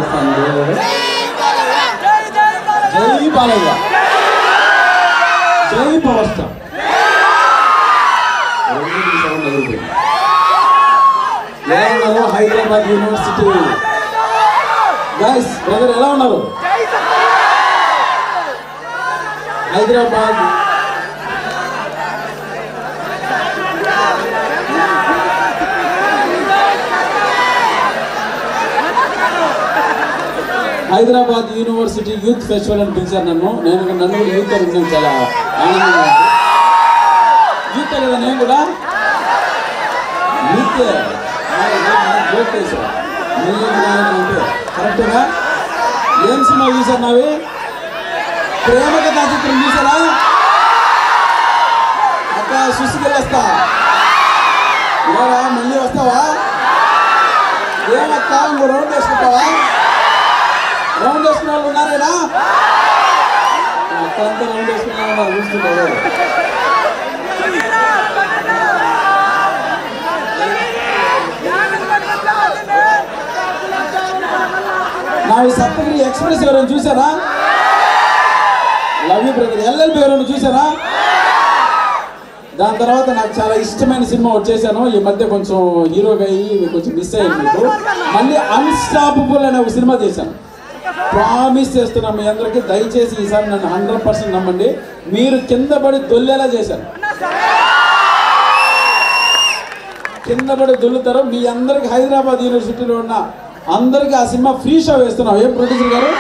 వస్తుంది జై బాలయ్య జై పవర్ స్టార్ రెండింటికి సౌండ్ ఎగిరిపోయింది. ఎలా ఉన్నారు హైదరాబాద్ యూనివర్సిటీ గైస్ బ్రదర్ ఎలా ఉన్నారు Hyderabad Hyderabad university youth festival అని పిలిచారు నన్ను నేను నన్ను కూడా యూత్ అని ఉన్నాను చాలా ఆనందంగా ఉంది. యూత్ కదా నేను కూడా యూత్ జోక్ చేశా నేను అంటే కరెక్ట్గా ఏం సినిమా చూసారు నావి ప్రేమ కథా చిత్రం చూసారా అక్క సుసిగెళ్ళొస్తా ఇవాళ మళ్ళీ వస్తావా ఏమక్క ఇంకో రౌండ్ వేసుకుంటావా రౌండ్ వేసుకున్న వాళ్ళు ఉన్నారేనా అక్కడంతా రౌండ్ వేసుకున్న వాళ్ళు చూస్తుంటారు నా ఈ సప్తగిరి ఎక్స్ప్రెస్ ఎవరైనా చూసారా లవ్ యూ బ్రదర్ ఎల్ఎల్బి ఎవరైనా చూసారా దాని తర్వాత నాకు చాలా ఇష్టమైన సినిమా వచ్చేసాను ఈ మధ్య కొంచెం హీరోగా అయ్యి కొంచెం మిస్ అయ్యింది మీకు మళ్ళీ అన్స్టాపబుల్ అనే ఒక సినిమా చేశాను ప్రామిస్ చేస్తున్నాం మీ అందరికీ దయచేసి ఈసారి నన్ను హండ్రెడ్ పర్సెంట్ నమ్మండి మీరు కింద పడి దొల్లేలా చేశారు కింద పడి దొల్లుతారు మీ అందరికి హైదరాబాద్ యూనివర్సిటీలో ఉన్న అందరికీ ఆ సినిమా ఫ్రీ షో వేస్తున్నాం ఏం ప్రొడ్యూసర్ గారు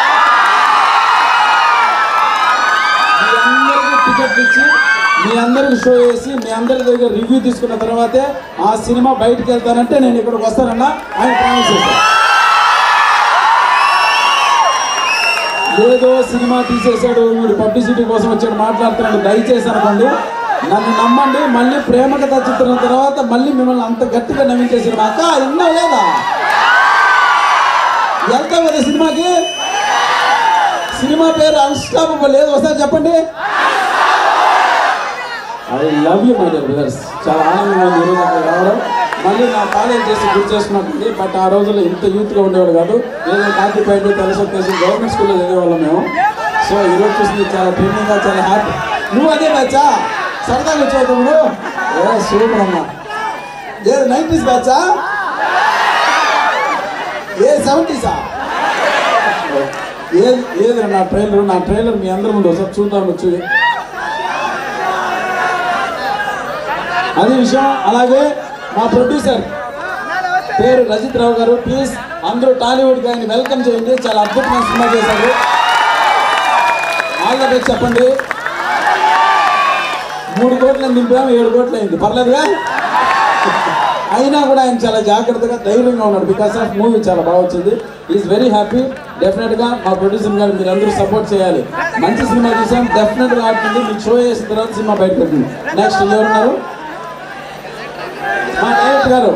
మీ అందరికీ టికెట్ ఇచ్చి మీ అందరికి షో వేసి మీ అందరి దగ్గర రివ్యూ తీసుకున్న తర్వాతే ఆ సినిమా బయటికి వెళ్తానంటే నేను ఇక్కడికి వస్తానన్నా ఆయన ప్రామిస్ చేశాను ఏదో సినిమా తీసేశాడు వీడు పబ్లిసిటీ కోసం వచ్చాడు మాట్లాడుతున్నాడు దయచేసి అనుకోండి నన్ను నమ్మండి మళ్ళీ ప్రేమ కథ చిత్రం తర్వాత మళ్ళీ మిమ్మల్ని అంత గట్టిగా నవ్వించేసిన అక్క విన్నా లేదా వెళ్తాం కదా సినిమాకి సినిమా పేరు అన్స్టాపబుల్ లేదు ఒకసారి చెప్పండి I love you my dear brothers చాలా ఆనందంగా ఉంది ఈరోజు అక్కడ రావడం మళ్ళీ నా కాలేజ్ చేసి గుర్తు చేసుకున్నట్టుంది బట్ ఆ రోజుల్లో ఇంత యూత్గా ఉండేవాడు కాదు ఏదో కాకి పైన తెలుసొచ్చేసి గవర్నమెంట్ స్కూల్లో చదివేవాళ్ళం మేము సో ఈరోజు చూసింది చాలా ట్రైనింగ్గా చాలా హ్యాపీ నువ్వు అదే బ్యాచా సరదాగా వచ్చావు తమ్ముడు ఏ సూపర్ అమ్మా ఏది నైంటీస్ బ్యాచా ఏ సెవెంటీసా ఏది ఏది నా ట్రైలర్ నా ట్రైలర్ మీ అందరి ముందు ఒకసారి చూద్దాం వచ్చి అది విషయం అలాగే మా ప్రొడ్యూసర్ పేరు రజిత్ రావు గారు ప్లీజ్ అందరూ టాలీవుడ్ గారిని వెల్కమ్ చేయండి చాలా అద్భుతమైన సినిమా చేశారు ఆల్ ద బెస్ట్ చెప్పండి మూడు కోట్లు నింపాము ఏడు కోట్లు అయింది పర్లేదుగా అయినా కూడా ఆయన చాలా జాగ్రత్తగా ధైర్యంగా ఉన్నాడు బికాస్ ఆఫ్ మూవీ చాలా బాగా వచ్చింది ఈజ్ వెరీ హ్యాపీ డెఫినెట్గా మా ప్రొడ్యూసర్ గారు మీరు అందరూ సపోర్ట్ చేయాలి మంచి సినిమా చూసాం డెఫినెట్గా ఆడుతుంది మీకు షో చేసిన తర్వాత సినిమా బయటకు వెళ్తుంది నెక్స్ట్ ఎవరున్నారు మా డైరెక్టర్ గారు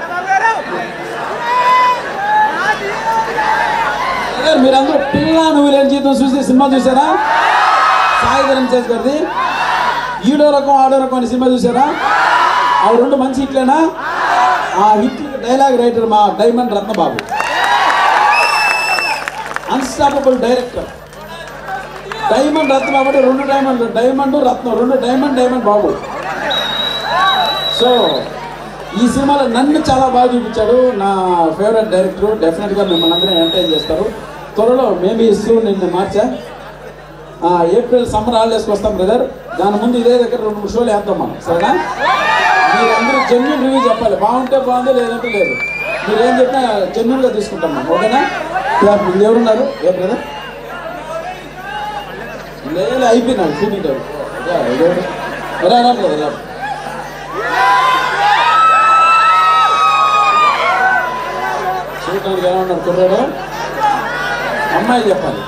అదే మీరందరూ పిల్ల నువ్వు లేని జీవితం చూసి సినిమా చూసారా సాయిధరం చేసి గారిది ఈడో రకం ఆడో రకం అనే సినిమా చూసారా అవి రెండు మంచి హిట్లేనా ఆ హిట్ డైలాగ్ రైటర్ మా Diamond Ratna Babu Unstoppable director Diamond Ratna Babu అంటే రెండు డైమండ్ డైమండ్ రత్నం రెండు డైమండ్ డైమండ్ బాబు సో ఈ సినిమాలో నన్ను చాలా బాగా చూపించాడు నా ఫేవరెట్ డైరెక్టర్ డెఫినెట్గా మిమ్మల్ని అందరూ ఎంటర్టైన్ చేస్తారు త్వరలో మేబీ ఇస్తూ నిన్ను మార్చా ఆ, ఏప్రిల్ సమ్మర్ హాలిడేస్కి వస్తాం బ్రదర్ దాని ముందు ఇదే దగ్గర రెండు మూడు షోలు వేద్దాం మనం సరేనా మీరందరూ జెన్యున్ రివ్యూ చెప్పాలి బాగుంటే బాగుంది లేదంటే లేదు మీరు ఏం చెప్పినా జెన్యున్గా తీసుకుంటాం మనం ఓకేనా క్లాప్ ఇది ఎవరున్నారు ఏ బ్రదర్ లేదు అయిపోయినాడు షూటింగ్ టైం రా రా బ్రదర్ రా చూడటానికి ఎలా ఉన్నాడు కుర్రాడు అమ్మాయి చెప్పాలి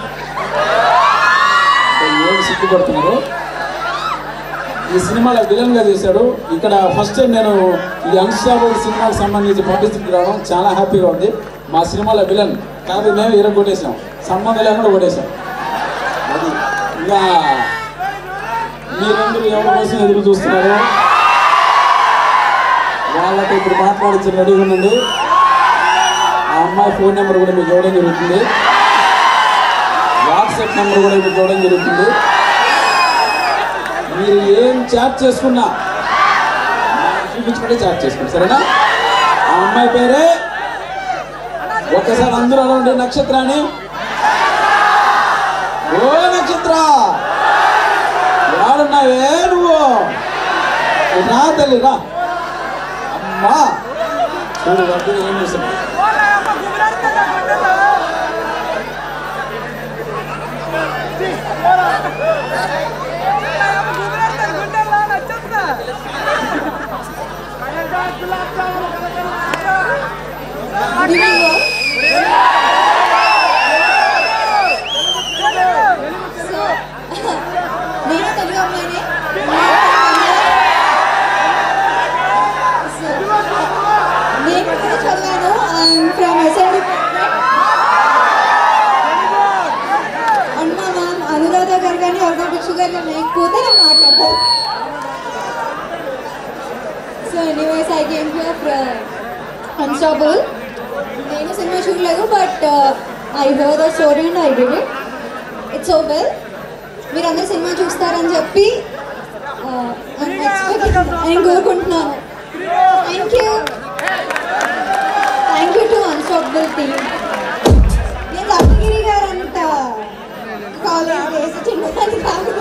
ఏమి సిగ్గుపడుతున్నారు ఈ సినిమాలో విలన్ గా చేశాడు ఇక్కడ ఫస్ట్ టైం నేను ఈ అన్స్టాబుల్ సినిమాకి సంబంధించి పబ్లిసిటీ రావడం చాలా హ్యాపీగా ఉంది మా సినిమాలో విలన్ కాదు మేము ఇరవై కొట్టేసాం సంబంధం లేకుండా కొట్టేసాం అది ఇంకా మీరందరూ ఎవరి కోసం ఎదురు చూస్తున్నారు వాళ్ళతో ఇప్పుడు మాట్లాడించి రెడీగా ఉండండి ఆ అమ్మాయి ఫోన్ నెంబర్ కూడా మీకు ఇవ్వడం జరుగుతుంది వాట్సాప్ నెంబర్ కూడా మీకు ఇవ్వడం జరుగుతుంది మీరు ఏం చాట్ చేసుకున్నా నాకు చూపించుకుంటే చాట్ చేసుకోండి సరేనా ఆ అమ్మాయి పేరే ఒక్కసారి అందరూ అనండి నక్షత్రాన్ని ఓ నక్షత్ర వాడున్నావే నువ్వు రా తల్లి రా అమ్మా చూడు వద్దు ఏం చేస్తున్నావు నేను తెలుగు అమ్మాయిని So, నేను కూడా చదివాను ఫ్రమ్ ఎస్ఎండి అండ్ మా మ్యామ్ అనురాధ గారు కానీ అరుణ భిక్షు గారు కానీ లేకపోతే నేను మాట్లాడతాను so anyways I came here Unstoppable నేను సినిమా చూడలేదు but I heard the story and I did it it's so well మీరు అందరు సినిమా చూస్తారని చెప్పి uh, I'm expecting- నేను కోరుకుంటున్నాను thank you thank you to Unstoppable team నేను రత్నగిరి గారు అంత కాలేజ్ డేస్ చిన్నదాన్ని కాదు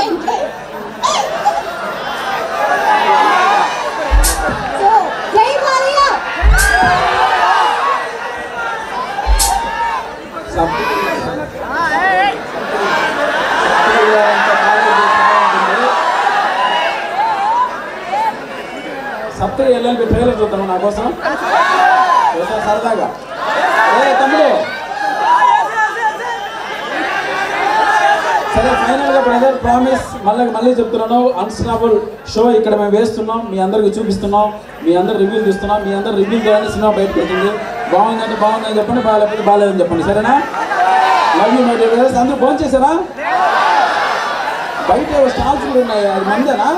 సో జై మాలియా సప్తరి ఎల్ఎల్బి ట్రైలర్ చూద్దాం నా కోసం చూసా సరదాగా ఏ తమ్ముడు సరే ఫైనల్ గా బ్రదర్ ప్రామిస్ మళ్ళీ మళ్ళీ చెప్తున్నాను అన్స్టాబుల్ షో ఇక్కడ మేము వేస్తున్నాం మీ అందరికి చూపిస్తున్నాం మీ అందరు రివ్యూలు తీస్తున్నాం మీ అందరు రివ్యూ చేయాలని సినిమా బయటకు వెళ్తుంది బాగుందంటే బాగుందని చెప్పండి బాగాలేకపోతే బాగాలేదని చెప్పండి సరేనా love you my dear brothers అందరూ ఫోన్ చేశారా బయట స్టాల్స్ కూడా ఉన్నాయి అది మందేనా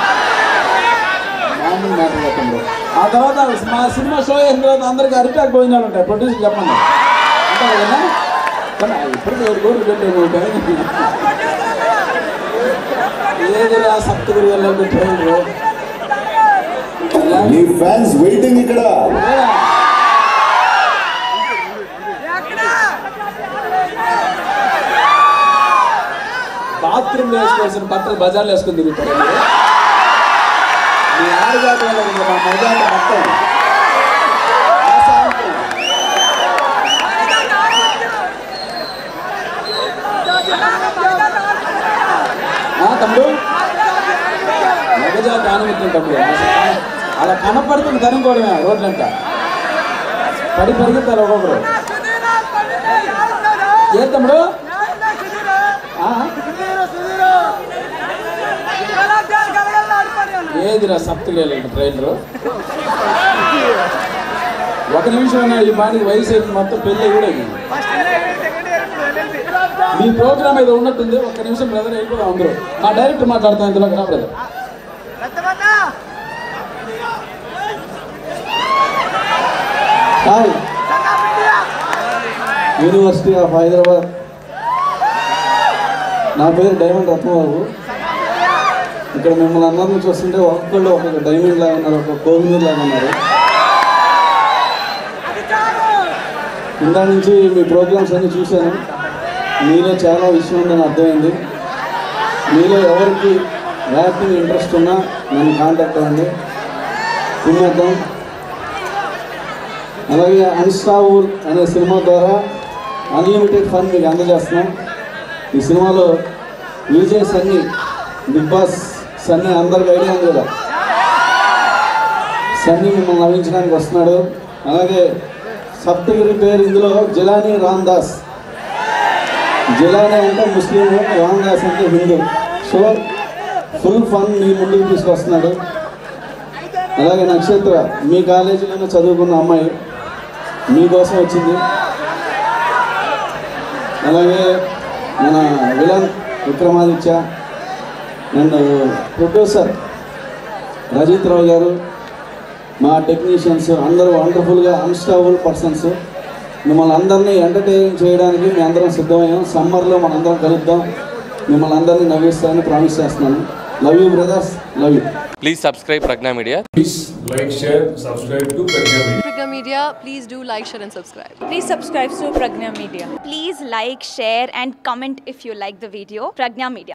మామూలు మ్యాటర్ చెప్పండి ఆ తర్వాత మా సినిమా షో అయిన తర్వాత అందరికి అరిటాక్ భోజనాలు ఉంటాయి ప్రొడ్యూసర్ చెప్పండి ఉంటాయి కదా కానీ ఇప్పుడు ఏడు కోట్లు పెట్టాము ఏదిరా సప్తగిరి వెళ్ళాలి పెట్టారు నీ ఫ్యాన్స్ వెయిటింగ్ ఇక్కడ బాత్రూమ్ వేసుకోవాల్సిన బట్టలు బజార్లో వేసుకుని తిరుగుతారు మీ ఆడజాత వల్ల ఉంది మా మజాత మొత్తం అశాంతం. ఆ, తమ్ముడు మగజాతి ఆనుమిత్యం తమ్ముడు అలా కనపడుతుంది కనుక్కోవడమే రోడ్లంట పడి పరిగెత్తారు ఒక్కొక్కరు ఏ తమ్ముడు ఆ? ఏదిరా సప్తలేలు ట్రైలరు ఒక నిమిషం ఉన్న ఈ బాడికి వయసు అయిపోయింది మొత్తం పెళ్ళి కూడా అయింది మీ ప్రోగ్రామ్ ఏదో ఉన్నట్టుంది ఒక్క నిమిషం బ్రదర్ వెళ్ళిపోదాం అందరూ మా డైరెక్టర్ మాట్లాడతాను ఇందులో రా brother hi university of Hyderabad నా పేరు డైమండ్ రత్నబాబు ఇక్కడ మిమ్మల్ని అందరిని చూస్తుంటే ఒక్కొక్కళ్ళు ఒక్కొక్క డైమండ్ లాగా ఉన్నారు ఒక్కొక్క కోహినూర్ లాగా ఉన్నారు ఇందా నుంచి మీ ప్రోగ్రామ్స్ అన్ని చూశాను మీలో చాలా విషయం ఉందని అర్థమైంది మీలో ఎవరికి యాక్టింగ్ ఇంట్రెస్ట్ ఉన్నా నన్ను కాంటాక్ట్ అవ్వండి తినేద్దాం అలాగే అన్స్టాబుల్ అనే సినిమా ద్వారా అన్లిమిటెడ్ ఫన్ మీకు అందజేస్తున్నాం ఈ సినిమాలో విజయ్ సన్నీ బిగ్ బాస్ సన్నీ అందరికి ఐడియా ఉంది కదా సన్నీ మిమ్మల్ని నవ్వించడానికి వస్తున్నాడు అలాగే సప్తగిరి పేరు ఇందులో జిలానీ రామ్ దాస్ జిలానీ అంటే ముస్లిం రామ్ దాస్ అంటే హిందూ సో ఫుల్ ఫన్ మీ ముందుకు తీసుకొస్తున్నాడు అలాగే నక్షత్ర మీ కాలేజీలోనే చదువుకున్న అమ్మాయి మీకోసం వచ్చింది అలాగే మన villain Vikramaditya and producer Rajith Rao garu మా టెక్నీషియన్స్ అందరూ వండర్ఫుల్గా అన్స్టాబుల్ పర్సన్స్ మిమ్మల్ని అందరినీ ఎంటర్టైన్ చేయడానికి మీ అందరం సిద్ధమయ్యాం సమ్మర్లో మనందరం కలుద్దాం మిమ్మల్ని అందరినీ నవ్విస్తానని ప్రామిస్ చేస్తున్నాను love you brothers love you Please subscribe Pragna Media. Please like, share, subscribe to Pragya Media. Pragya Media, please do like, share, and subscribe. Please subscribe to Pragna Media. Please like, share, and comment if you like the video. Pragna Media.